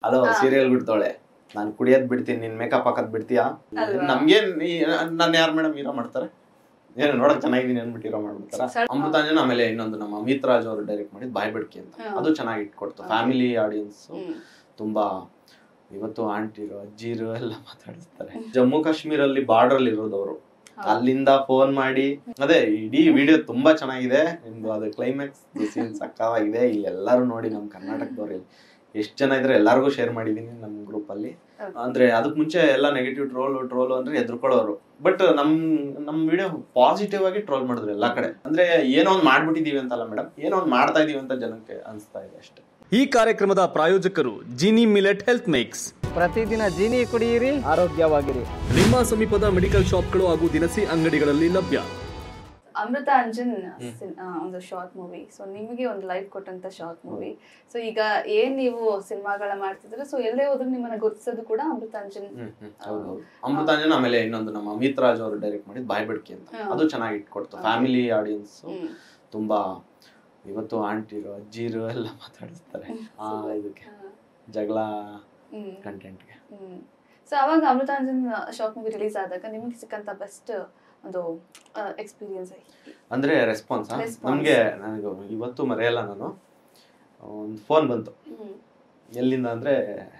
Hello serial ಬಿಡ್ತಾಳೆ ನಾನು ಕುಡಿಯೋದ್ ಬಿಡ್ತೀನಿ ನಿನ್ ಮೇಕಪ್ ಹಾಕೋದ್ ಬಿಡ್ತೀಯಾ ಅಲ್ವಾ? ನಮ್ಗೇನ್ ನನ್ನ ಯಾರು ಮೇಡಮ್ ಹೀರೋ ಮಾಡ್ತಾರೆ ಏನು ನೋಡಕ್ ಚೆನ್ನಾಗಿದ್ದೀನಿ ಅಂದ್ಬಿಟ್ಟು ಹೀರೋ ಮಾಡ್ಬಿಡ್ತಾರ ಸರ್- ಅಮೃತಾಂಜನ್ ಆಮೇಲೆ ಇನ್ನೊಂದು ನಮ್ಮ ಅಮಿತ್ ರಾಜ್ ಅವರು ಡೈರೆಕ್ಟ್ ಮಾಡಿದ್ ಬಾಯ್ ಬಿಡ್ಕಿ ಅಂತ ಹಾ. ಅದು ಚೆನ್ನಾಗಿ ಇಟ್ಕೊಡ್ತು ಫ್ಯಾಮಿಲಿ ಆಡಿಯನ್ಸ್ ಹ್ಮ್. ತುಂಬಾ ಇವತ್ತು ಆಂಟಿರು ಅಜ್ಜಿರು ಎಲ್ಲ ಮಾತಾಡಿಸ್ತಾರೆ ಜಮ್ಮು ಕಾಶ್ಮೀರಲ್ಲಿ ಬಾರ್ಡರ್ ಅಲ್ಲಿ ಇರೋದವರು ಅಲ್ಲಿಂದ ಫೋನ್ ಮಾಡಿ ಅದೇ ಇಡೀ ವಿಡಿಯೋ ತುಂಬಾ ಚೆನ್ನಾಗಿದೆ ನಿಮ್ದು ಅದು ಕ್ಲೈಮ್ಯಾಕ್ಸ್ ಸೀನ್ ಸಕ್ಕವಾಗಿದೆ ಇಲ್ಲಿ ಎಲ್ಲರೂ ನೋಡಿ ನಮ್ಮ ಕರ್ನಾಟಕದವ್ರು ಇಲ್ಲಿ ಎಷ್ಟು ಜನ ಇದ್ರೆ ಎಲ್ಲರಿಗೂ ಶೇರ್ ಮಾಡಿದೀನಿ ನಮ್ಮ ಗ್ರೂಪ್ ಅಲ್ಲಿ Okay. ಅಂದ್ರೆ ಅದಕ್ ಮುಂಚೆ ಎಲ್ಲ ನೆಗೆಟಿವ್ ಟ್ರೋಲ್ ಟ್ರೋಲ್ ಅಂದ್ರೆ ಎದ್ರುಕೊಳ್ಳೋರು ಬಟ್ ನಮ್ ನಮ್ ವಿಡಿಯೋ ಪಾಸಿಟಿವ್ ಆಗಿ ಟ್ರೋಲ್ ಮಾಡಿದ್ರು ಎಲ್ಲಾ ಕಡೆ ಅಂದ್ರೆ ಏನೋ ಒಂದ್ ಮಾಡ್ಬಿಟ್ಟಿದೀವಿ ಅಂತಲ್ಲ ಮೇಡಮ್ ಏನೋ ಒಂದ್ ಮಾಡ್ತಾ ಇದೀವಿ ಅಂತ ಜನಕ್ಕೆ ಅನ್ಸ್ತಾ ಇದೆ ಅಷ್ಟೇ ಈ ಕಾರ್ಯಕ್ರಮದ ಪ್ರಾಯೋಜಕರು ಜಿನಿ ಮಿಲೆಟ್ ಹೆಲ್ತ್ ಮೇಕ್ಸ್ ಪ್ರತಿದಿನ ಜೀನಿ ಕುಡಿಯಿರಿ ಆರೋಗ್ಯವಾಗಿರಿ ನಿಮ್ಮ ಸಮೀಪದ ಮೆಡಿಕಲ್ ಶಾಪ್ಗಳು ಹಾಗೂ ದಿನಸಿ ಅಂಗಡಿಗಳಲ್ಲಿ ಲಭ್ಯ ಅಮೃತ ಅಂಜನ್ ಸಿನ್- ಆ, ಒಂದು ಶಾರ್ಟ್ ಮೂವಿ ಸೊ ನಿಮಗೆ ಒಂದು ಲೈಫ್ ಕೊಟ್ಟಂತ ಶಾರ್ಟ್ ಮೂವಿ ಸೊ ಈಗ ಏನ್ ನೀವು ಸಿನಿಮಾಗಳ ಮಾಡ್ತಿದ್ರೆ ಸೊ ಎಲ್ಲೇ ಹೋದ್ರು ನಿಮ್ಮನ್ನ ಗುರುತಿಸೋದು ಕೂಡ ಅಮೃತ ಅಂಜನ್ ಹ್ಮ್ ಹ್ಮ್ ಹೌದು ಹೌದು ಅಮೃತಾಂಜನ್ ಆಮೇಲೆ ಇನ್ನೊಂದು ನಮ್ಮ ಅಮಿತ್ ರಾಜ್ ಅವರು ಡೈರೆಕ್ಟ್ ಮಾಡಿದ್ ಬಾಯ್ ಬಿಡ್ಕಿ ಅಂತ ಹಾ. ಅದು ಚೆನ್ನಾಗಿ ಇಟ್ಕೊಡ್ತು ಫ್ಯಾಮಿಲಿ ಆಡಿಯನ್ಸ್ ಹ್ಮ್. ತುಂಬಾ ಇವತ್ತು ಆಂಟಿರು ಅಜ್ಜಿರು ಎಲ್ಲ ಮಾತಾಡಿಸ್ತಾರೆ ಆ ಇದಕ್ಕೆ ಜಗಳ ಹ್ಮ್. ಕಂಟೆಂಟ್ಗೆ ಹ್ಮ್ ಸೊ ಅವಾಗ ಅಮೃತಾಂಜನ್ ಶಾರ್ಟ್ ಮೂವಿ ರಿಲೀಸ್ ಆದಾಗ ನಿಮಗೆ ಸಿಕ್ಕಂತ ಬೆಸ್ಟ್ ಒಂದು ಎಕ್ಸ್ಪೀರಿಯನ್ಸ್ ಅಂದ್ರೆ ರೆಸ್ಪಾನ್ಸ್ Response. ನಮ್ಗೆ ನನಗೆ ಇವತ್ತು ಮರೆಯಲ್ಲ ನಾನು ಒಂದು ಫೋನ್ ಬಂತು ಹ್ಮ್ ಎಲ್ಲಿಂದ ಅಂದ್ರೆ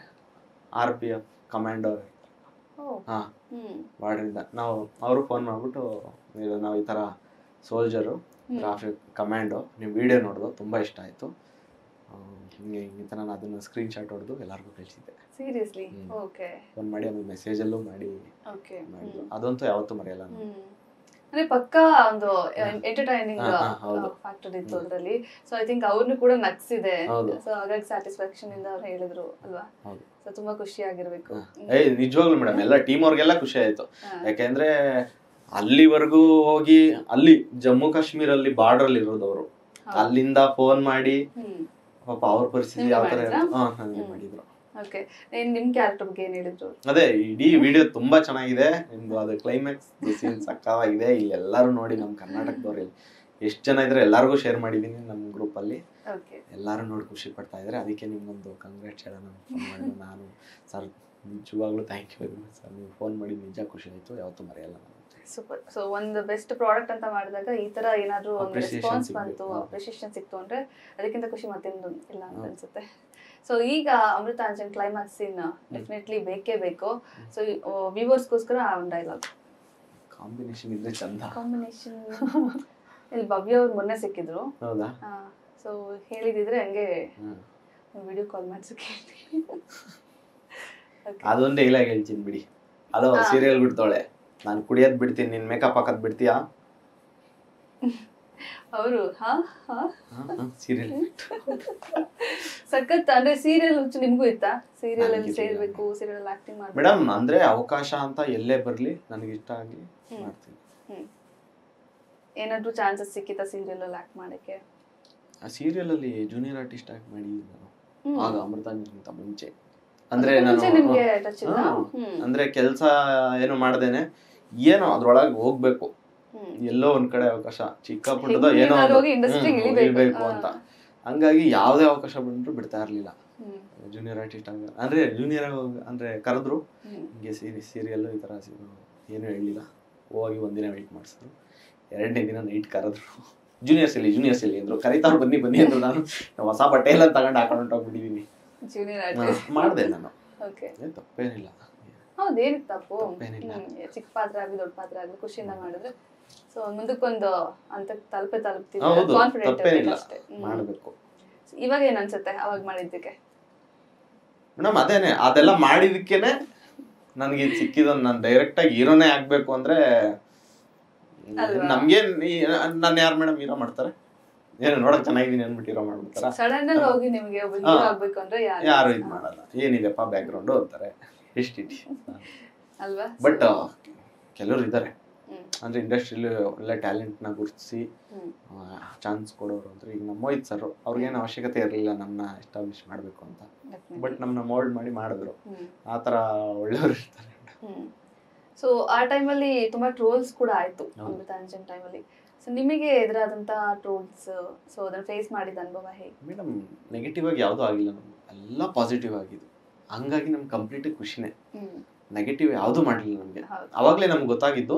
ಆರ್ ಪಿ ಎಫ್ ಕಮಾಂಡೋ ಓ ಹಾ ಹ್ಮ್ ಬಾರ್ಡ್ರಿಂದ ನಾವು ಅವರು ಫೋನ್ ಮಾಡ್ಬಿಟ್ಟು ಇದು ನಾವು ಈ ತರ ಸೋಲ್ಜರು ಟ್ರಾಫಿಕ್ ಕಮಾಂಡೋ ನೀವು ವಿಡಿಯೋ ನೋಡಿದ್ರು ತುಂಬಾ ಇಷ್ಟ ಆಯ್ತು ಆ, ಹಿಂಗೆ ಹಿಂಗೆ ಥರ ನಾನು ಅದನ್ನ ಸ್ಕ್ರೀನ್ ಶಾಟ್ ಹೊಡೆದು ಎಲ್ಲರಿಗೂ ಕಳಿಸಿದ್ದೆ ಸೀರಿಯಸ್ಲಿ ಹ್ಮ್. ಓಕೆ ಫೋನ್ ಮಾಡಿ ಆಮೇಲೆ ಮೆಸೇಜಲ್ಲೂ ಮಾಡಿ ಓಕೆ ಮಾಡಿದ್ರು ಅದಂತೂ ಯಾವತ್ತೂ ಮರೆಯಲ್ಲ ನಾನು ಹ್ಮ್ ಅಂದ್ರೆ ಪಕ್ಕಾ ಒಂದು ಎಂಟರ್ಟೈನಿಂಗ್ ಹಾ, ಹಾ, ಹೌದು. ಫ್ಯಾಕ್ಟರ್ ಇತ್ತು ಅದ್ರಲ್ಲಿ ಸೊ ಐ ಥಿಂಕ್ ಅವ್ರನ್ನು ಕೂಡ ನಗ್ಸಿದೆ ಹೌದು. ಸೊ ಹಾಗಾಗಿ ಸ್ಯಾಟಿಸ್ಫ್ಯಾಕ್ಷನ್ ಇಂದ ಅವ್ರು ಹೇಳಿದ್ರು ಅಲ್ವಾ ಹೌದು ಸೊ ತುಂಬಾ ಖುಷಿ ಆಗಿರ್ಬೇಕು ಏಯ್ ನಿಜವಾಗ್ಲು ಮೇಡಮ್ ಎಲ್ಲ ಟೀಮ್ ಅವ್ರಿಗೆಲ್ಲ ಖುಷಿ ಆಯ್ತು ಹಾ. ಯಾಕೆಂದ್ರೆ ಅಲ್ಲಿವರೆಗೂ ಹೋಗಿ ಅಲ್ಲಿ ಜಮ್ಮು ಕಾಶ್ಮೀರಲ್ಲಿ ಬಾರ್ಡರ್ ಅಲ್ಲಿ ಇರೋದವರು ಅಲ್ಲಿಂದ ಫೋನ್ ಮಾಡಿ ಹ್ಮ್ ಪಾಪ ಅವ್ರ ಪರಿಸ್ಥಿತಿ ನಿಮ್ಗೆ ಯಾವ ತರ ಮಾಡಿದ್ರಾ? ಇರುತ್ತೆ ಹಾ ನನಗೆ ಮಾಡಿದ್ರು ಓಕೆ ನಿಮ್ ಕ್ಯಾರೆಕ್ಟರ್ ಬಗ್ಗೆ ಏನ್ ಹೇಳಿದ್ರು ಅದೇ ಇಡೀ ವಿಡಿಯೋ ತುಂಬಾ ಚೆನ್ನಾಗಿದೆ ನಿಮ್ದು ಅದು ಕ್ಲೈಮ್ಯಾಕ್ಸ್ ಸೀನ್ ಸಕ್ಕವಾಗಿದೆ ಇಲ್ಲಿ ಎಲ್ಲರೂ ನೋಡಿ ನಮ್ಮ ಕರ್ನಾಟಕದವ್ರು ಇಲ್ಲಿ ಎಷ್ಟು ಜನ ಇದ್ರೆ ಎಲ್ಲರಿಗೂ ಶೇರ್ ಮಾಡಿದೀನಿ ನಮ್ಮ ಗ್ರೂಪ್ ಅಲ್ಲಿ ಓಕೆ ಎಲ್ಲರೂ ನೋಡಿ ಖುಷಿ ಪಡ್ತಾ ಇದ್ದಾರೆ ಅದಕ್ಕೆ ನಿಮ್ಗೊಂದು ಕಂಗ್ರಾಟ್ಸ್ ಹೇಳೋಣ ಫೋನ್ ಮಾಡಿದ್ದು ನಾನು ಸರ್ ನಿಜವಾಗ್ಲೂ ಥ್ಯಾಂಕ್ ಯು ಸರ್ ನೀವು ಫೋನ್ ಮಾಡಿ ನಿಜ ಖುಷಿ ಆಯ್ತು ಯಾವತ್ತೂ ಮರೆಯಲ್ಲ ನಾನು ಸೂಪರ್ ಸೊ ಒಂದು ಬೆಸ್ಟ್ ಪ್ರಾಡಕ್ಟ್ ಅಂತ ಮಾಡಿದಾಗ ಈ ತರ ಏನಾದ್ರೂ ಒಂದು Appreciation ರೆಸ್ಪಾನ್ಸ್ ಸಿಗ್ಬೇಕು. ಬಂತು ಹಾ. ಅಪ್ರಿಷಿಯೇಷನ್ ಸಿಕ್ತು ಅಂದ್ರೆ ಅದಕ್ಕಿಂತ ಖುಷಿ ಮತ್ತೊಂದು ಇಲ್ಲ ಅಂತ ಅನ್ಸುತ್ತೆ ಸೊ ಈಗ Amrutanjan climax scene definitely ಬೇಕೇ ಬೇಕು ಸೊ ವ್ಯೂವರ್ಸ್ಗೋಸ್ಕರ ಆ ಒಂದು ಡೈಲಾಗ್ ಕಾಂಬಿನೇಷನ್ ಇದ್ರೆ ಚಂದ ಕಾಂಬಿನೇಷನ್ ಇಲ್ಲಿ ಭವ್ಯ ಅವ್ರು ಮೊನ್ನೆ ಸಿಕ್ಕಿದ್ರು ಹೌದಾ ಸೊ ಹೇಳಿದಿದ್ರೆ ಹಂಗೆ ಹ್ಮ್. ವಿಡಿಯೋ ಕಾಲ್ ಮಾಡ್ಸಕ್ಕೆ ಅದೊಂದು ಡೈಲಾಗ್ ಹೇಳ್ತೀನಿ ಬಿಡಿ ಅಲೋ ಸೀರಿಯಲ್ ಬಿಡ್ತಾಳೆ ನಾನು ಕುಡಿಯೋದ್ ಬಿಡ್ತೀನಿ ನಿನ್ ಮೇಕಪ್ ಹಾಕೋದ್ ಬಿಡ್ತೀಯಾ ಅವರು ಹಾ ಹಾ ಸೀರಿಯಲ್ ಸಖತ್ ಅಂದ್ರೆ ಸೀರಿಯಲ್ ಹುಚ್ಚು ನಿಮ್ಗೂ ಇತ್ತಾ ಸೀರಿಯಲ್ ಅಲ್ಲಿ ನನಗಿರ್ಲಿಲ್ಲ. ಸೇರ್ಬೇಕು ಸೀರಿಯಲ್ ಅಲ್ಲಿ ಆಕ್ಟಿಂಗ್ ಮಾಡ್ಬೇಕು ಮೇಡಮ್ ಅಂದ್ರೆ ಅವಕಾಶ ಅಂತ ಎಲ್ಲೇ ಬರ್ಲಿ ನನಗೆ ಇಷ್ಟ ಆಗ್ಲಿ ಮಾಡ್ತೀನಿ ಹ್ಮ್ ಏನಾದ್ರೂ ಚಾನ್ಸಸ್ ಸಿಕ್ಕಿತಾ ಸೀರಿಯಲ್ ಅಲ್ಲಿ ಆಕ್ಟ್ ಮಾಡಕ್ಕೆ ಆ ಸೀರಿಯಲ್ ಅಲ್ಲಿ ಜೂನಿಯರ್ ಆರ್ಟಿಸ್ಟ್ ಆಗಿ ಮಾಡಿದ್ದೀನಿ ನಾನು ಹ್ಮ್. ಆಗ ಅಮೃತಾಂಜನ್ಗಿಂತ ಮುಂಚೆ ಅಂದ್ರೆ ಅದಕ್ಕೂ ಮುಂಚೆ ನಾನು ನಿಮ್ಗೆ touch ಇಲ್ಲ? ಹ್ಮ್. ಹ್ಮ್. ಅಂದ್ರೆ ಕೆಲಸ ಏನು ಮಾಡ್ದೇನೆ ಏನೋ ಅದ್ರೊಳಗೆ ಹೋಗ್ಬೇಕು ಹ್ಮ್. ಎಲ್ಲೋ ಒಂದ್ ಕಡೆ ಅವಕಾಶ ಚಿಕ್ಕ ಪುಟ್ಟದ ಹೆಂಗ್ ಏನೋ ಏನಾದ್ರು ಒಂದು, ಹೋಗಿ industry ಗೆ ಹ್ಮ್, ಇಳಿಬೇಕು. ಇಳಿಬೇಕು ಹಾ. ಅಂತ ಹಂಗಾಗಿ ಯಾವ್ದೇ ಅವಕಾಶ ಬಂದ್ರು ಬಿಡ್ತಾ ಇರ್ಲಿಲ್ಲ ಹ್ಮ್. ಜೂನಿಯರ್ ಆರ್ಟಿಸ್ಟ್ ಹಂಗ ಅಂದ್ರೆ ಜೂನಿಯರ್ ಅಂದ್ರೆ ಕರೆದ್ರು ಹ್ಮ್. ಹಿಂಗೆ ಸೀರಿ ಸೀರಿಯಲ್ ಈ ಥರ ಏನು ಹೇಳಿಲ್ಲ ಹೋಗಿ ಒಂದಿನ ವೆಯ್ಟ್ ಮಾಡಿಸಿದ್ರು ಎರಡನೇ ದಿನ ನೈಟ್ ಕರೆದ್ರು ಜೂನಿಯರ್ಸ್ ಇಲ್ಲಿ ಜೂನಿಯರ್ಸ್ ಇಲ್ಲಿ ಅಂದ್ರು ಕರೀತಾವ್ರು ಬನ್ನಿ ಬನ್ನಿ ಅಂದ್ರು ನಾನು ನಾನ್ ಹೊಸ ಬಟ್ಟೆ ಎಲ್ಲ ತಗೊಂಡು ಹಾಕೊಂಡು ಹೋಗ್ಬಿಟ್ಟಿದೀನಿ ಜೂನಿಯರ್ ಆರ್ಟಿಸ್ಟ್ ಮಾಡಿದೆ ನಾನು ಓಕೆ ಏನ್ ತಪ್ಪೇನಿಲ್ಲ ಹೌದೇನಿತ್ತು ತಪ್ಪು ತಪ್ಪೇನಿಲ್ಲ. ಹ್ಮ್. ಚಿಕ್ಕ ಪಾತ್ರ ಆಗ್ಲಿ ದೊಡ್ಡ ಪಾತ್ರ ಆಗ್ಲಿ ಖುಷಿಯಿಂದ ಮಾಡಿದ್ರೆ ಸೊ ಮುಂದಕ್ಕೊಂದು ಅಂತ ತಲುಪೆ ತಲುಪ್ತೀವಿ ಹೌದು ಕಾನ್ಫಿಡೆಂಟ್ ತಪ್ಪೇನಿಲ್ಲ ಅಷ್ಟೇ ಹ್ಮ್. ಮಾಡಬೇಕು ಇವಾಗ ಏನ್ ಅನ್ಸುತ್ತೆ ಅವಾಗ ಮಾಡಿದ್ದಕ್ಕೆ ಮೇಡಮ್ ಅದೇನೆ ಅದೆಲ್ಲ ಮಾಡಿದಕ್ಕೇನೆ ನನಗೆ ಇದು ಸಿಕ್ಕಿದ ನಾನು ಡೈರೆಕ್ಟ್ ಆಗಿ ಹೀರೋನೇ ಆಗ್ಬೇಕು ಅಂದ್ರೆ ಅಲ್ವಾ? ನಮ್ಗೇನ್ ನನ್ನ ಯಾರು ಮೇಡಮ್ ಹೀರೋ ಮಾಡ್ತಾರೆ ಏನು ನೋಡಕ್ ಚೆನ್ನಾಗಿದ್ದೀನಿ ಅಂದ್ಬಿಟ್ಟು ಹೀರೋ ಮಾಡ್ಬಿಡ್ತಾರ ಸಡನ್ ಆಗಿ ಹೋಗಿ ನಿಮ್ಗೆ ಒಬ್ಬ ಹಾ. ಹೀರೋ ಆಗ್ಬೇಕು ಅಂದ್ರೆ ಯಾರು ಯಾರು ಇದು ಮಾಡಲ್ಲ ಏನಿದೆಪ್ಪ ಬ್ಯಾಕ್ ಗ್ರೌಂಡು ಅಂತಾರೆ ಎಷ್ಟಿಟಿ ಅಲ್ವಾ ಬಟ್ ಕೆಲವರು ಇದ್ದಾರೆ ಹ್ಮ್. ಅಂದ್ರೆ ಇಂಡಸ್ಟ್ರಿಲಿ ಒಳ್ಳೆ ಟ್ಯಾಲೆಂಟ್ನ ಗುರುತಿಸಿ ಹ್ಮ್. ಚಾನ್ಸ್ ಕೊಡೋರು ಅಂದ್ರೆ ಈಗ ನಮ್ಮ ಮೋಹಿತ್ ಸರ್ ಅವ್ರಿಗೇನು ಅವಶ್ಯಕತೆ ಇರಲಿಲ್ಲ ನಮ್ಮನ್ನ ಎಸ್ಟಾಬ್ಲಿಷ್ ಮಾಡಬೇಕು ಅಂತ Definitely. ಬಟ್ ನಮ್ಮನ್ನ ಮೋಲ್ಡ್ ಮಾಡಿ ಮಾಡಿದ್ರು ಹ್ಮ್. ಆ ಥರ ಒಳ್ಳೆಯವರು ಇರ್ತಾರೆ ಹ್ಮ್ ಸೊ ಆ ಟೈಮಲ್ಲಿ ತುಂಬಾ ಟ್ರೋಲ್ಸ್ ಕೂಡ ಆಯ್ತು ಹೌದು. ಅಮೃತ ಅಂಜನ್ ಟೈಮಲ್ಲಿ ಸೊ ನಿಮಗೆ ಎದುರಾದಂತ ಟ್ರೋಲ್ಸ್ ಸೊ ಅದನ್ನ ಫೇಸ್ ಮಾಡಿದ ಅನುಭವ ಹೇಗೆ ಮೇಡಮ್ ನೆಗೆಟಿವ್ ಆಗಿ ಯಾವುದೂ ಆಗಿಲ್ಲ ನಮ್ಗೆ ಎಲ್ಲ ಪಾಸಿಟಿವ್ ಆಗಿದೆ ಹಂಗಾಗಿ ನಮ್ಗೆ ಕಂಪ್ಲೀಟ್ ಖುಷಿನೇ ಹ್ಮ್ ನೆಗೆಟಿವ್ ಯಾವುದು ಮಾಡಲಿಲ್ಲ ನಮಗೆ ಹೌದು ಅವಾಗಲೇ ನಮ್ಗೆ ಗೊತ್ತಾಗಿದ್ದು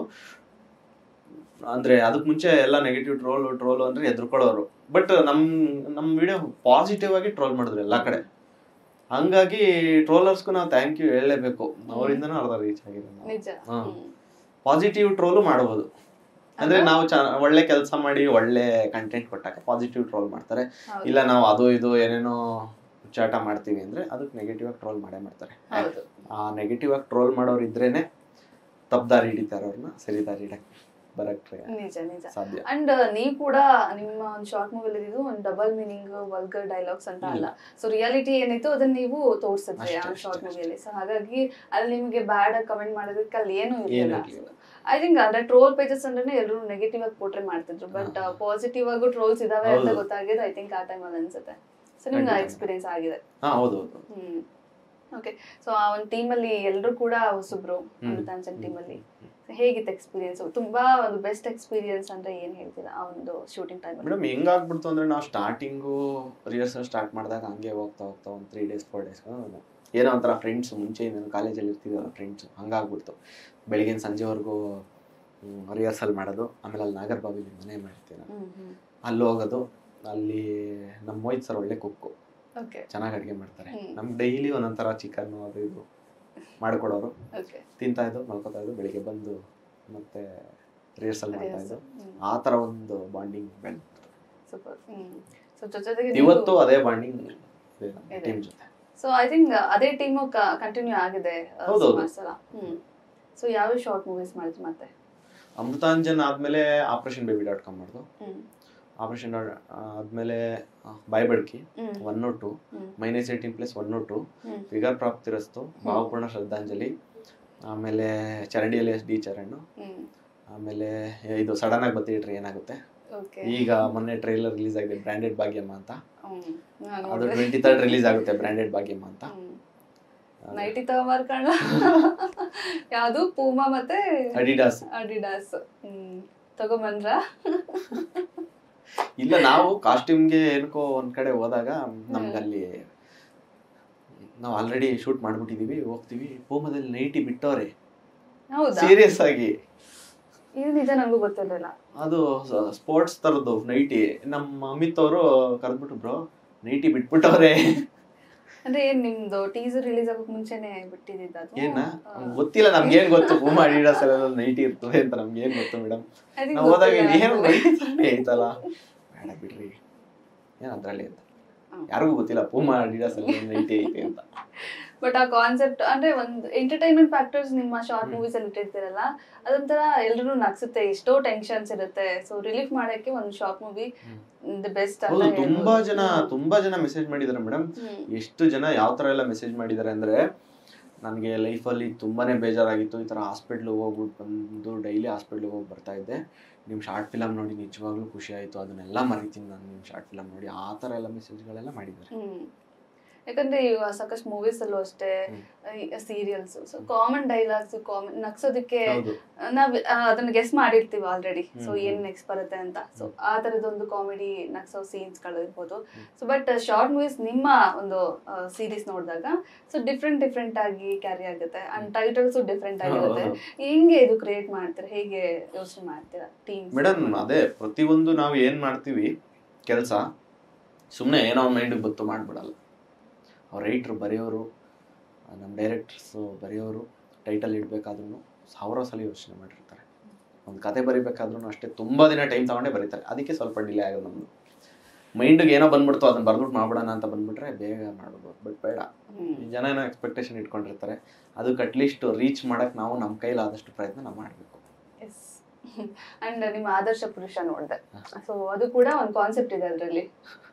ಅಂದ್ರೆ ಅದಕ್ಕೆ ಮುಂಚೆ ಎಲ್ಲ ನೆಗೆಟಿವ್ ಟ್ರೋಲ್ ಟ್ರೋಲ್ ಅಂದ್ರೆ ಎದ್ರುಕೊಳ್ಳೋರು ಬಟ್ ನಮ್ ನಮ್ ವಿಡಿಯೋ ಪಾಸಿಟಿವ್ ಆಗಿ ಟ್ರೋಲ್ ಮಾಡಿದ್ರು ಎಲ್ಲಾ ಕಡೆ ಹಂಗಾಗಿ ಟ್ರೋಲರ್ಸ್ಗೂ ನಾವು ಥ್ಯಾಂಕ್ ಯು ಹೇಳಲೇಬೇಕು ಅವರಿಂದನೂ ಅರ್ಧ ರೀಚ್ ಆಗಿದೆ ನಾವು. ನಿಜ ಹಾ. ಹ್ಮ್. ಪಾಸಿಟಿವ್ ಟ್ರೋಲು ಮಾಡಬಹುದು ಅಂದ್ರೆ ಅಲ್ವಾ? ನಾವು ಚ- ಒಳ್ಳೆ ಕೆಲಸ ಮಾಡಿ ಒಳ್ಳೆ ಕಂಟೆಂಟ್ ಕೊಟ್ಟಾಗ ಪಾಸಿಟಿವ್ ಟ್ರೋಲ್ ಮಾಡ್ತಾರೆ ಹೌದು. ಇಲ್ಲ ನಾವು ಅದು ಇದು ಏನೇನೋ ಚಾಟ ಮಾಡ್ತೀವಿ ಅಂದ್ರೆ ಅದಕ್ಕೆ ನೆಗೆಟಿವ್ ಆಗಿ ಟ್ರೋಲ್ ಮಾಡೇ ಮಾಡ್ತಾರೆ ಹೌದು ಆ ನೆಗೆಟಿವ್ ಆಗಿ ಟ್ರೋಲ್ ಮಾಡೋರು ಇದ್ರೇನೆ ತಪ್ಪು ದಾರಿ ಹಿಡಿತಾರೆ ಅವ್ರನ್ನ ಸರಿ ದಾರಿ ಹಿಡಕ್ ಬರಕ್ಕೆ ನಿಜ ನಿಜ ಸಾಧ್ಯ ಅಂಡ್ ನೀವು ಕೂಡ ನಿಮ್ಮ ಒಂದು ಶಾರ್ಟ್ ಮೂವಿಲಿ ಇದ್ದು ಒಂದು ಡಬಲ್ ಮೀನಿಂಗ್ ವಲ್ಗರ್ ಡೈಲಾಗ್ಸ್ ಅಂತ ಅಲ್ಲ ಸೊ ರಿಯಾಲಿಟಿ ಏನಿತ್ತು ಅದನ್ನ ನೀವು ತೋರಿಸಿದ್ರಿ ಆ ಅಷ್ಟೇ, ಶಾರ್ಟ್ ಅಷ್ಟೇ, ಮೂವಿಯಲ್ಲಿ ಸೊ ಹಾಗಾಗಿ ಅಲ್ಲಿ ನಿಮಗೆ ಬ್ಯಾಡ್ ಕಮೆಂಟ್ ಮಾಡೋದಕ್ಕೆ ಅಲ್ಲಿ ಏನು ಇರಲಿಲ್ಲ ಇರ್ಲಿಲ್ಲ. ಐ ಥಿಂಕ್ ಅಂದ್ರೆ ಟ್ರೋಲ್ ಪೇಜಸ್ ಅಂದ್ರೆ ಎಲ್ಲರೂ ನೆಗೆಟಿವ್ ಆಗಿ ಪೋಟ್ರೆ ಮಾಡ್ತಿದ್ರು ಬಟ್ ಹಾ. ಪಾಸಿಟಿವ್ ಆಗು ಟ್ರೋಲ್ಸ್ ಇದಾವೆ ಅಂತ ಹೌದು. ಗೊತ್ತಾಗಿದೆ ಐ ಥಿಂಕ್ ಆ ಟೈಮಲ್ಲಿ ಅನ್ಸುತ್ತೆ ಸೊ ನಿಮ್ಗೆ ಖಂಡಿತ. ಎಕ್ಸ್ಪೀರಿಯನ್ಸ್ ಆಗಿದೆ ಹಾ ಹೌದು ಹೌದು ಹ್ಮ್ ಓಕೆ ಸೊ ಆ ಒಂದು ಟೀಮಲ್ಲಿ ಎಲ್ಲರೂ ಕೂಡ ಹೊಸಬ್ರು ಹ್ಮ್. ಅಮೃತಾಂಚನ್ ಟೀಮಲ್ಲಿ ಹೇಗಿತ್ತು ಎಕ್ಸ್ಪೀರಿಯನ್ಸ್ ತುಂಬಾ ಒಂದು ಬೆಸ್ಟ್ ಎಕ್ಸ್ಪೀರಿಯನ್ಸ್ ಅಂದ್ರೆ ಏನ್ ಹೇಳ್ತೀರಾ ಆ ಒಂದು ಶೂಟಿಂಗ್ ಟೈಮಲ್ಲಿ ಮೇಡಮ್ ಹೆಂಗಾಗ್ಬಿಡ್ತು ಅಂದ್ರೆ ನಾವು ಸ್ಟಾರ್ಟಿಂಗು ರಿಹರ್ಸಲ್ ಸ್ಟಾರ್ಟ್ ಮಾಡಿದಾಗ ಹಂಗೆ ಹೋಗ್ತಾ ಹೋಗ್ತಾ ಒಂದು ತ್ರೀ ಡೇಸ್ ಫೋರ್ ಡೇಸ್ ಏನೋ ಒಂಥರ ಫ್ರೆಂಡ್ಸ್ ಮುಂಚೆ ನಾನು ಕಾಲೇಜಲ್ಲಿ ಇರ್ತಿದ್ದಲ್ಲ ಫ್ರೆಂಡ್ಸ್ ಹಂಗಾಗ್ಬಿಡ್ತು ಬೆಳಿಗ್ಗೆ ಸಂಜೆವರೆಗೂ ರಿಹರ್ಸಲ್ ಮಾಡೋದು ಆಮೇಲೆ ಅಲ್ಲಿ ನಾಗರ್ಬಾವಿಲಿ ಮನೆ ಮಾಡ್ತೀವಿ ನಾವು ಹ್ಮ್ ಹ್ಮ್ ಅಲ್ಲಿ ಹೋಗೋದು ಅಲ್ಲಿ ನಮ್ಮ ಮೋಹಿತ್ ಸರ್ ಒಳ್ಳೆ ಕುಕ್ಕು ಓಕೆ ಚೆನ್ನಾಗಿ ಅಡುಗೆ ಮಾಡ್ತಾರೆ ಹ್ಮ್. ನಮ್ಗೆ ಡೈಲಿ ಒಂದೊಂಥರ ಚಿಕನ್ ಅದು ಇದು ಮಾಡಿಕೊಡೋರು ಓಕೆ ತಿಂತಾ ಇದ್ದು ಮಲ್ಕೋತಾ ಇದ್ದು ಬೆಳಿಗ್ಗೆ ಬಂದು ಮತ್ತೆ ರಿಹರ್ಸಲ್ ಮಾಡ್ತಾ ಇದ್ದು ಹ್ಮ್ ಆ ಥರ ಒಂದು ಬಾಂಡಿಂಗ್ ಬೆಳೆದು ಸೂಪರ್ ಹ್ಮ್ ಸೊ ಜೊತೆಗೆ ಇವತ್ತು ಅದೇ ಬಾಂಡಿಂಗ್ ಇದೆ. ಟೀಮ್ ಜೊತೆ ಸೊ ಐ ಥಿಂಕ್ ಅದೇ ಟೀಮ್ ಕಂಟಿನ್ಯೂ ಆಗಿದೆ ಆ, ಹೌದೌದು. ಸುಮಾರ್ ಸಲ ಹ್ಮ್ ಸೊ ಯಾವ ಶಾರ್ಟ್ ಮೂವೀಸ್ ಮಾಡಿದ್ರು ಮತ್ತೆ ಅಮೃತಾಂಜನ್ ಆದ್ಮೇಲೆ ಆಪರೇಷನ್ ಬೇಬಿ ಡಾಟ್ ಕಾಮ್ ಮಾಡ್ದು ಹ್ಮ್ ಆಪರೇಷನ್ ಆದ್ಮೇಲೆ ಬಾಯ್ಬಡ್ಕಿ ಹ್ಮ್ ಒನ್ ನೋಟ್ ಟು ಹ್ಮ್ minus eighteen plus one not two ಹ್ಮ್ ಫಿಗರ್ ಪ್ರಾಪ್ತಿರಸ್ತು ಭಾವಪೂರ್ಣ ಶ್ರದ್ಧಾಂಜಲಿ ಆಮೇಲೆ ಚರಂಡಿಯಲ್ಲಿ ಎಸ್ ಡಿ ಚರಣ್ ಹ್ಮ್ ಆಮೇಲೆ ಇದು ಸಡನ್ ಆಗಿ ಬತ್ತಿಟ್ರಿ ಏನಾಗುತ್ತೆ ಓಕೆ ಈಗ ಮೊನ್ನೆ ಟ್ರೈಲರ್ ರಿಲೀಸ್ ಆಗಿದೆ ಬ್ರ್ಯಾಂಡೆಡ್ ಭಾಗ್ಯಮ್ಮ ಅಂತ ಹ್ಮ್ ನಾನ್ ಅದು ನೋಡ್ದೆ. ಟ್ವೆಂಟಿ ತರ್ಡ್ ರಿಲೀಸ್ ಆಗುತ್ತೆ ಬ್ರ್ಯಾಂಡೆಡ್ ಭಾಗ್ಯಮ್ಮ ಅಂತ ಹ್ಮ್ ನೈಟಿ ತಗೊಂಬರ್ಕಂಡ ಯಾವುದು ಪೂಮಾ ಮತ್ತೆ ಅಡಿಡಾಸ್ ಅಡಿಡಾಸ್ ಹ್ಮ್ ತಗೊಂಬಂದ್ರ ಇಲ್ಲ ನಾವು ಕಾಸ್ಟ್ಯೂಮ್ಗೆ ಏನಕ್ಕೋ ಒಂದ್ ಕಡೆ ಹೋದಾಗ ನಮ್ಗೆ ಅಲ್ಲಿ ನಾವು ಆಲ್ರೆಡಿ ಶೂಟ್ ಮಾಡ್ಬಿಟ್ಟಿದೀವಿ ಹೋಗ್ತೀವಿ ಪೂಮದಲ್ಲಿ ನೈಟಿ ಬಿಟ್ಟವ್ರೆ ಹೌದಾ ಸೀರಿಯಸ್ ಆಗಿ ಇದು ನಿಜ ನನಗೂ ಗೊತ್ತಿರಲಿಲ್ಲ ಅದು ಸ್ಪೋರ್ಟ್ಸ್ ತರದ್ದು ನೈಟಿ ನಮ್ಮ ಅಮಿತ್ ಅವರು ಕರೆದ್ಬಿಟ್ಟು ಬ್ರೋ ನೈಟಿ ಬಿಟ್ಬಿಟ್ಟವ್ರೆ ಅಂದ್ರೆ ಏನ್ ನಿಮ್ದು ಟೀಸರ್ ರಿಲೀಸ್ ಆಗಕ್ ಮುಂಚೆನೆ ಬಿಟ್ಟಿದ್ದ ಅದು ಏನ ನಮ್ಗ್ ಗೊತ್ತಿಲ್ಲ ನಮ್ಗೆ ಏನ್ ಗೊತ್ತು ಪೂಮ ಅಡಿಡಾಸ್ ಎಲ್ಲ ನೈಟಿ ಇರ್ತದೆ ಅಂತ ನಮ್ಗೆ ಏನ್ ಗೊತ್ತು ಮೇಡಮ್ ನಾವು ಹೋದಾಗ ಏನು ನೈಟಿ ತಾನೇ ಐತಲ್ಲ ಬೇಡ ಬಿಡ್ರಿ ಏನ್ ಅದ್ರಲ್ಲಿ ಅಂತ ಹ್ಮ್. ಯಾರಿಗೂ ಗೊತ್ತಿಲ್ಲ ಪೂಮ ಅಡಿಡಾಸ್ ಎಲ್ಲ ನೈಟಿ ಐತೆ ಅಂತ ಬಟ್ ಆ ಕಾನ್ಸೆಪ್ಟ್ ಅಂದ್ರೆ ಒಂದು ಎಂಟರ್ಟೈನ್ಮೆಂಟ್ ಫ್ಯಾಕ್ಟರ್ಸ್ ನಿಮ್ಮ ಶಾರ್ಟ್ ಮೂವೀಸ್ ಅಲ್ಲಿ ಇಟ್ಟಿರ್ತೀರಲ್ಲ ಅದೊಂಥರ ಎಲ್ರು ನಗ್ಸುತ್ತೆ ಎಷ್ಟೋ ಟೆನ್ಷನ್ಸ್ ಇರುತ್ತೆ ಸೊ ರಿಲೀಫ್ ಮಾಡಕ್ಕೆ ಒಂದು ಶಾರ್ಟ್ ಮೂವಿ ದ ಬೆಸ್ಟ್ ಅಂತ ಹೌದು ತುಂಬಾ ಹೇಳ್ಬೋದು. ಜನ ತುಂಬಾ ಜನ ಮೆಸೇಜ್ ಮಾಡಿದಾರೆ ಮೇಡಮ್ ಹ್ಮ್. ಎಷ್ಟು ಜನ ಯಾವ ತರ ಎಲ್ಲ ಮೆಸೇಜ್ ಮಾಡಿದ್ದಾರೆ ಅಂದ್ರೆ ನನಗೆ ಲೈಫಲ್ಲಿ ತುಂಬಾನೇ ಬೇಜಾರಾಗಿತ್ತು ಈ ತರ ಹಾಸ್ಪಿಟ್ಲಿಗೆ ಹೋಗ್ಬಿಟ್ಟು ಬಂದು ಡೈಲಿ ಹಾಸ್ಪಿಟ್ಲಿಗೆ ಹೋಗಿ ಬರ್ತಾ ಇದ್ದೆ ನಿಮ್ಮ ಶಾರ್ಟ್ ಫಿಲಮ್ ನೋಡಿ ನಿಜವಾಗ್ಲೂ ಖುಷಿ ಆಯ್ತು ಅದನ್ನೆಲ್ಲ ಮರಿತೀನಿ ನಾನು ನಿಮ್ಮ ಶಾರ್ಟ್ ಫಿಲಮ್ ನೋಡಿ ಆ ತರ ಎಲ್ಲ ಮೆಸೇಜ್ಗಳೆಲ್ಲ ಮಾಡಿದ್ದಾರೆ ಹ್ಮ್ ಯಾಕಂದ್ರೆ ಈಗ ಸಾಕಷ್ಟು ಮೂವೀಸ್ ಅಲ್ಲೂ ಅಷ್ಟೇ ಹ್ಮ್. Serials so common dialogues common ನಗ್ಸೋದಕ್ಕೆ ಹೌದು ನಾವ್ ಆ, ಅದನ್ನ ಗೆಸ್ ಮಾಡಿರ್ತೀವಿ ಆಲ್ರೆಡಿ ಸೊ ಹ್ಮ್, ಏನ್ ಹ್ಮ್. ನೆಕ್ಸ್ಟ್ ಬರುತ್ತೆ ಅಂತ ಸೊ ಹ್ಮ್. ಆ ತರದೊಂದು ಕಾಮಿಡಿ ನಗ್ಸೋ ಸೀನ್ಸ್ ಗಳು ಇರ್ಬೋದು ಹ್ಮ್. ಸೊ ಬಟ್ ಶಾರ್ಟ್ ಮೂವೀಸ್ ನಿಮ್ಮ ಒಂದು ಸೀರೀಸ್ ನೋಡಿದಾಗ ಸೊ ಡಿಫ್ರೆಂಟ್ ಡಿಫ್ರೆಂಟ್ ಆಗಿ ಕ್ಯಾರಿ ಆಗುತ್ತೆ ಅಂಡ್ ಟೈಟಲ್ಸ್ ಡಿಫ್ರೆಂಟ್ ಆಗಿರುತ್ತೆ ಹೌದು. ಹೆಂಗೆ ಇದು ಕ್ರಿಯೇಟ್ ಮಾಡ್ತೀರಾ ಹೇಗೆ ಯೋಚನೆ ಮಾಡ್ತೀರಾ ಟೀಮ್ ಮೇಡಮ್ ಅದೇ ಪ್ರತಿಯೊಂದು ನಾವು ಏನ್ ಮಾಡ್ತೀವಿ ಕೆಲಸ ಸುಮ್ಮನೆ ಏನೋ ಮೈಂಡಿಗೆ ಗೊತ್ತು ಮಾಡ್ಬಿಡಲ್ಲ ಅವ್ರ ರೈಟ್ರು ಬರೆಯೋರು ನಮ್ಮ ಡೈರೆಕ್ಟರ್ಸು ಬರೆಯೋರು ಟೈಟಲ್ ಇಡಬೇಕಾದ್ರೂ ಸಾವಿರ ಸಲ ಯೋಚನೆ ಮಾಡಿರ್ತಾರೆ ಒಂದು ಕತೆ ಬರಿಬೇಕಾದ್ರೂ ಅಷ್ಟೇ ತುಂಬ ದಿನ ಟೈಮ್ ತಗೊಂಡೇ ಬರೀತಾರೆ ಅದಕ್ಕೆ ಸ್ವಲ್ಪ ಡಿಲೇ ಆಗೋದು ನಮ್ಮದು ಮೈಂಡಿಗೆ ಏನೋ ಬಂದ್ಬಿಡ್ತು ಅದನ್ನ ಬರ್ದ್ಬಿಟ್ಟು ಮಾಡ್ಬಿಡೋಣ ಅಂತ ಬಂದ್ಬಿಟ್ರೆ ಬೇಗ ಮಾಡ್ಬೋದು ಬಟ್ ಬೇಡ ಈ ಜನ ಏನೋ ಎಕ್ಸ್ಪೆಕ್ಟೇಷನ್ ಇಟ್ಕೊಂಡಿರ್ತಾರೆ ಅದಕ್ಕೆ ಅಟ್ಲೀಸ್ಟ್ ರೀಚ್ ಮಾಡಕ್ಕೆ ನಾವು ನಮ್ಮ ಕೈಲಾದಷ್ಟು ಪ್ರಯತ್ನ ನಾವು ಮಾಡಬೇಕು ಎಸ್ ಅಂಡ್ ನಿಮ್ಮ ಆದರ್ಶ ಪುರುಷ ನೋಡಿದೆ ಸೊ ಅದು ಕೂಡ ಒಂದು ಕಾನ್ಸೆಪ್ಟ್ ಇದೆ ಅದರಲ್ಲಿ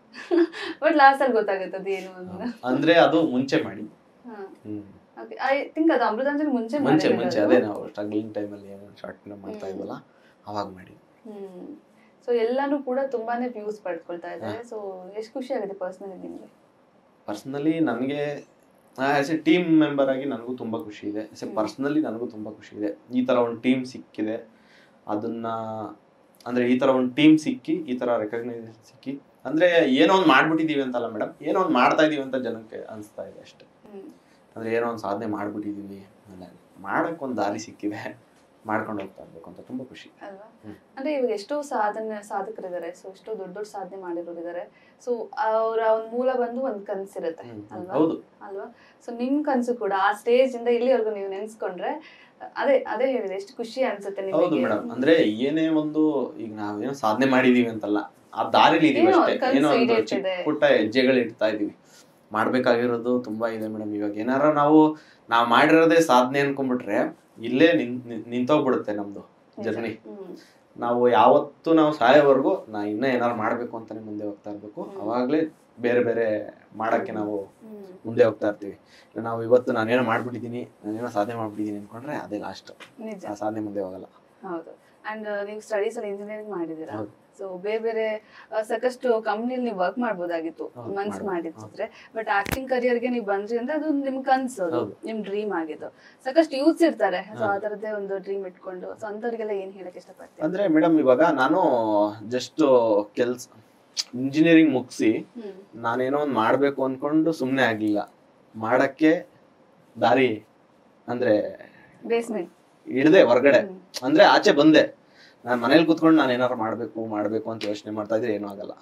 ಬಟ್ ಲಾಸ್ಟ್ ಅಲ್ಲಿ ಗೊತ್ತಾಗುತ್ತೆ ಅದು ಏನು ಅಂತ ಅಂದ್ರೆ ಅದು ಮುಂಚೆ ಮಾಡಿ ಹ್ಮ್ ಓಕೆ ಐ ಥಿಂಕ್ ಅದು ಅಮೃತಾಂಜನ್ ಮುಂಚೆ ಮುಂಚೆ ಮಾಡಿರೋದು ಮುಂಚೆ ಅದು. ಅದೇ ನಾವು ಸ್ಟ್ರಗ್ಲಿಂಗ್ ಟೈಮಲ್ಲಿ ಏನೋ ಶಾರ್ಟ್ ಫಿಲ್ಮ್ ಮಾಡ್ತಾ ಹ್ಮ್. ಇದ್ವಲ್ಲ ಅವಾಗ ಮಾಡಿ ಹ್ಮ್ ಸೊ ಎಲ್ಲಾನು ಕೂಡ ತುಂಬಾನೇ ವ್ಯೂಸ್ ಪಡ್ಕೊಳ್ತಾ ಇದ್ದಾರೆ ಸೊ ಎಷ್ಟು ಖುಷಿ ಆಗುತ್ತೆ ಪರ್ಸನಲಿ ನಿಮ್ಗೆ ಪರ್ಸ್ನಲಿ ನನಗೆ ಆಸ್ ಎ ಟೀಮ್ ಮೆಂಬರ್ ಆಗಿ ನನಗೂ ತುಂಬ ಖುಷಿ ಇದೆ ಆಸ್ ಎ ಹ್ಮ್. ಪರ್ಸ್ನಲಿ ನನಗೂ ತುಂಬ ಖುಷಿ ಇದೆ ಈ ಥರ ಒಂದು ಟೀಮ್ ಸಿಕ್ಕಿದೆ ಅದನ್ನ ಅಂದ್ರೆ ಈ ಥರ ಒಂದು ಟೀಮ್ ಸಿಕ್ಕಿ ಈ ಥರ ರೆಕಗ್ನೈಸೇಷನ್ ಸಿಕ್ಕಿ ಅಂದ್ರೆ ಏನೋ ಒಂದು ಮಾಡ್ಬಿಟ್ಟಿದೀವಿ ಅಂತಲ್ಲ ಮೇಡಮ್ ಏನೋ ಒಂದು ಮಾಡ್ತಾ ಇದೀವಿ ಅಂತ ಜನಕ್ಕೆ ಅನಿಸ್ತಾ ಇದೆ ಅಷ್ಟೇ ಹ್ಮ್ ಅಂದ್ರೆ ಏನೋ ಒಂದು ಸಾಧನೆ ಮಾಡ್ಬಿಟ್ಟಿದೀವಿ ಆಮೇಲೆ ಮಾಡಕ್ ಒಂದು ದಾರಿ ಸಿಕ್ಕಿದೆ ಮಾಡ್ಕೊಂಡು ಹೋಗ್ತಾ ಇರ್ಬೇಕು ಅಂತ ತುಂಬಾ ಖುಷಿ ಅಲ್ವಾ ಹ್ಮ್. ಅಂದ್ರೆ ಇವಾಗ ಎಷ್ಟೋ ಸಾಧನೆ ಸಾಧಕರಿದ್ದಾರೆ ಸೊ ಎಷ್ಟೋ ದೊಡ್ಡ ದೊಡ್ಡ ಸಾಧನೆ ಮಾಡಿರೋರಿದ್ದಾರೆ ಸೊ ಅವರ ಒಂದ್ ಮೂಲ ಬಂದು ಒಂದ್ ಕನ್ಸಿರುತ್ತೆ ಹ್ಮ್. ಅಲ್ವಾ ಹೌದು ಅಲ್ವಾ ಸೊ ನಿಮ್ ಕನ್ಸು ಕೂಡ ಆ ಸ್ಟೇಜ್ ಇಂದ ಇಲ್ಲಿವರೆಗೂ ನೀವು ನೆನ್ಸ್ಕೊಂಡ್ರೆ ಅದೇ ಅದೇ ಹೇಳಿದೆ ಎಷ್ಟು ಖುಷಿ ಅನ್ಸುತ್ತೆ ಹೌದು ನಿಮಗೆ ಮೇಡಮ್ ಅಂದ್ರೆ ಏನೇ ಒಂದು ಈಗ ನಾವೇನೋ ಸಾಧನೆ ಮಾಡಿದೀವಿ ಅಂತಲ್ಲ ಆ ದಾರಿಲಿ ಇದೀವಿ ಏನೋ ಅಷ್ಟೇ ಒಂದ್ ಕನ್ಸು ಏನೋ ಒಂದು ಈಡೇರ್ತಿದೆ. ಚಿಕ್ಕ ಪುಟ್ಟ ಹೆಜ್ಜೆಗಳು ಇಡ್ತಾ ಇದೀವಿ ಮಾಡ್ಬೇಕಾಗಿರೋದು ತುಂಬಾ ಇದೆ ಮೇಡಮ್ ಇವಾಗ ಏನಾರ ನಾವು ನಾವ್ ಮಾಡಿರೋದೇ ಸಾಧನೆ ಅನ್ಕೊಂಡ್ಬಿಟ್ರೆ ಇಲ್ಲೇ ನಿನ್ ನಿನ್- ನಿಂತೋಗ್ಬಿಡುತ್ತೆ ನಮ್ದು ಜರ್ನಿ ಹ್ಮ್. ನಾವು ಯಾವತ್ತು ನಾವು ಸಾಯೋವರೆಗೂ ನಾ ಇನ್ನ ಏನಾರು ಮಾಡ್ಬೇಕು ಅಂತಾನೆ ಮುಂದೆ ಹೋಗ್ತಾ ಇರ್ಬೇಕು ಹ್ಮ್. ಅವಾಗ್ಲೇ ಬೇರೆ ಬೇರೆ ಮಾಡಕ್ಕೆ ನಾವು ಹ್ಮ್. ಮುಂದೆ ಹೋಗ್ತಾ ಇರ್ತೀವಿ ಇಲ್ಲ ನಾವು ಇವತ್ತು ನಾನೇನೋ ಮಾಡ್ಬಿಟ್ಟಿದೀನಿ ನಾನೇನೋ ಸಾಧನೆ ಮಾಡ್ಬಿಟ್ಟಿದೀನಿ ಅನ್ಕೊಂಡ್ರೆ ಅದೇ ಲಾಸ್ಟ್ ನಿಜ ಆ ಸಾಧನೆ ಮುಂದೆ ಹೋಗಲ್ಲ ಹೌದು ಅಂಡ್ ನೀವು ಸ್ಟಡೀಸ್ ಅಲ್ಲಿ ಇಂಜಿನಿಯರಿಂಗ್ ಮಾಡಿದೀರಾ ಹೌದು. ಸೊ ಬೇರೆ ಬೇರೆ ಆ, ಸಾಕಷ್ಟು ಕಂಪ್ನಿಲಿ ನೀವು ವರ್ಕ್ ಮಾಡ್ಬೋದಾಗಿತ್ತು ಹೌದು, ಮನ್ಸ್ ಮಾಡ್ಬೋದು. ಮಾಡಿದ್ರೆ ಬಟ್ ಆಕ್ಟಿಂಗ್ ಕರಿಯರ್ಗೆ ನೀವು ಬಂದ್ರಿ ಅಂದ್ರೆ ಅದು ನಿಮ್ ಕನ್ಸು ಅದು ಹೌದು. ನಿಮ್ ಡ್ರೀಮ್ ಆಗಿದ್ದು ಸಾಕಷ್ಟು ಯೂತ್ಸ್ ಇರ್ತಾರೆ ಸೊ ಆ ಹೌದು. ತರದೇ ಒಂದು ಡ್ರೀಮ್ ಇಟ್ಕೊಂಡು ಸೊ ಅಂತವ್ರಿಗೆಲ್ಲ ಏನ್ ಹೇಳಕ್ ಇಷ್ಟಪಡ್ತೀನಿ ಅಂದ್ರೆ ಮೇಡಮ್ ಇವಾಗ ನಾನು ಜಸ್ಟ್ ಕೆಲ್ಸ ಇಂಜಿನಿಯರಿಂಗ್ ಮುಗಿಸಿ ಹ್ಮ್ ನಾನೇನೋ ಒಂದು ಮಾಡ್ಬೇಕು ಅನ್ಕೊಂಡು ಸುಮ್ಮನೆ ಆಗ್ಲಿಲ್ಲ ಮಾಡಕ್ಕೆ ದಾರಿ ಅಂದ್ರೆ ಬೇಸ್ಮೆಂಟ್ ಹಿಡ್ದೆ ಹೊರಗಡೆ ಅಂದ್ರೆ ಆಚೆ ಬಂದೆ ನಾನು ಮನೇಲಿ ಕುತ್ಕೊಂಡು ನಾನು ಏನಾರು ಮಾಡ್ಬೇಕು ಮಾಡ್ಬೇಕು ಅಂತ ಯೋಚನೆ ಮಾಡ್ತಾ ಇದ್ರೆ ಏನೂ ಆಗಲ್ಲ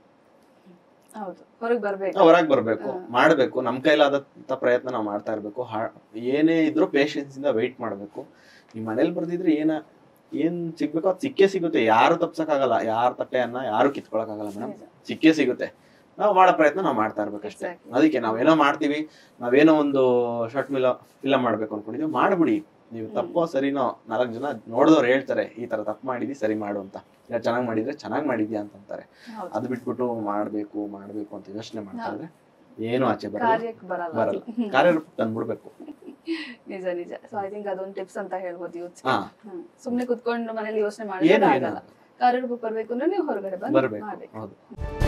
ಹೌದು ಹೊರಗ್ ಬರ್ಬೇಕು ಹೊರಗೆ ಬರ್ಬೇಕು ಹಾ. ಮಾಡ್ಬೇಕು ನಮ್ ಕೈಲಾದಂತ ಪ್ರಯತ್ನ ನಾವು ಮಾಡ್ತಾ ಇರ್ಬೇಕು ಹಾ- ಏನೇ ಇದ್ರೂ ಪೇಷನ್ಸ್ ಇಂದ ವೆಯ್ಟ್ ಮಾಡ್ಬೇಕು ಈ ಮನೇಲಿ ಬರ್ದಿದ್ರೆ ಏನ ಏನ್ ಸಿಗ್ಬೇಕೋ ಅದು ಸಿಕ್ಕೇ ಸಿಗುತ್ತೆ ಯಾರು ತಪ್ಸಕ್ಕಾಗಲ್ಲ ಯಾರ ತಟ್ಟೆ ಅನ್ನ ಯಾರು ಕಿತ್ಕೊಳಕ್ಕಾಗಲ್ಲ ಮೇಡಮ್ ನಿಜ. ಸಿಕ್ಕೇ ಸಿಗುತ್ತೆ ನಾವು ಮಾಡೋ ಪ್ರಯತ್ನ ನಾವು ಮಾಡ್ತಾ ಇರ್ಬೇಕಷ್ಟೇ Exactly. ಅದಕ್ಕೆ ನಾವೇನೋ ಮಾಡ್ತೀವಿ ನಾವೇನೋ ಒಂದು ಶಾರ್ಟ್ ಫಿಲ ಫಿಲಮ್ ಮಾಡ್ಬೇಕು ಅನ್ಕೊಂಡಿದೀವಿ ಮಾಡ್ಬಿಡಿ ನೀವು ತಪ್ಪೋ ಸರಿನೋ ನಾಲ್ಕು ಜನ ನೋಡಿದವ್ರು ಹೇಳ್ತಾರೆ ಈ ತರ ತಪ್ಪು ಮಾಡಿದಿ ಸರಿ ಮಾಡು ಅಂತ ಇಲ್ಲ ಚೆನ್ನಾಗಿ ಮಾಡಿದ್ರೆ ಚೆನ್ನಾಗಿ ಮಾಡಿದ್ಯಾ ಅಂತ ಅಂತಾರೆ ಹೌದು. ಅದು ಬಿಟ್ಬಿಟ್ಟು ಮಾಡ್ಬೇಕು ಮಾಡ್ಬೇಕು ಅಂತ ಯೋಚನೆ ಮಾಡ್ತಾ ಇದ್ರೆ ಏನು ಆಚೆ ಬರಲ್ಲ ಕಾರ್ಯಕ್ಕೆ ಬರಲ್ಲ ಬರಲ್ಲ ಕಾರ್ಯರೂಪ ತಂದ್ಬಿಡ್ಬೇಕು ನಿಜ ನಿಜ ಸೊ ಐ ಥಿಂಕ್ ಅದೊಂದು ಟಿಪ್ಸ್ ಅಂತ ಹೇಳ್ಬೋದು ಯೂತ್ಸ್ ಹಾ ಸುಮ್ನೆ ಕುತ್ಕೊಂಡು ಮನೇಲಿ ಯೋಚನೆ ಏನು ಮಾಡಿದ್ರೆ ಏನು ಆಗಲ್ಲ ಕಾರ್ಯರೂಪ ಬರ್ಬೇಕು ಅಂದ್ರೆ ನೀವು ಹೊರಗಡೆ ಬಂದು ಬರ್ಬೇಕು ಮಾಡ್ಬೇಕು ಹೌದು